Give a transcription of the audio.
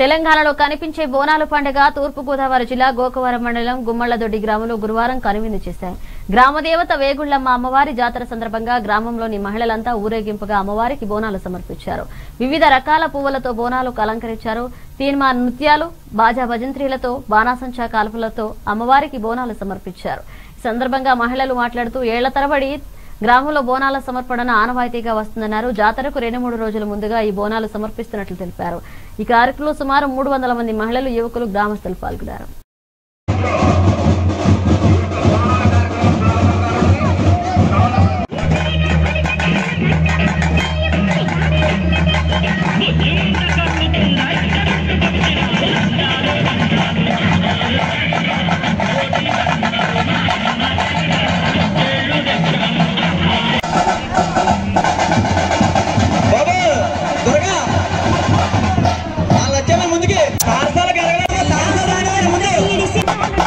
తెలంగాణలో కనిపించే బోనాలు పండుగ తూర్పుగోదావరి జిల్లా గోకవరం మండలం గుమ్మళ్లదొడ్డి గ్రామంలో గురువారం కనువిందు చేశారు గ్రామదేవత వేగుళ్లమ్మ అమ్మవారి జాతర సందర్భంగా గ్రామంలోని మహిళలంతా ఊరేగింపుగా అమ్మవారికి బోనాలు సమర్పించారు వివిధ రకాల పువ్వులతో బోనాలు అలంకరించారు తీన్మా నృత్యాలు బాజా భజంత్రీలతో బాణాసంచా కాల్పులతో అమ్మవారికి బోనాలు సమర్పించారు ఈ సందర్భంగా మహిళలు మాట్లాడుతూ ఏళ్ల తరబడి గ్రామంలో బోనాల సమర్పణ ఆనవాయితీగా వస్తుందన్నారు జాతరకు రెండు మూడు రోజుల ముందుగా ఈ బోనాలు సమర్పిస్తున్నట్లు తెలిపారు ఈ కార్యక్రమంలో సుమారు మూడు వందల మంది మహిళలు యువకులు గ్రామస్తులు పాల్గొన్నారు బాబు దుర్గా వాళ్ళు వచ్చామని ముందుకి సారసాల గెలగడం సారసాల రాగానే ముందు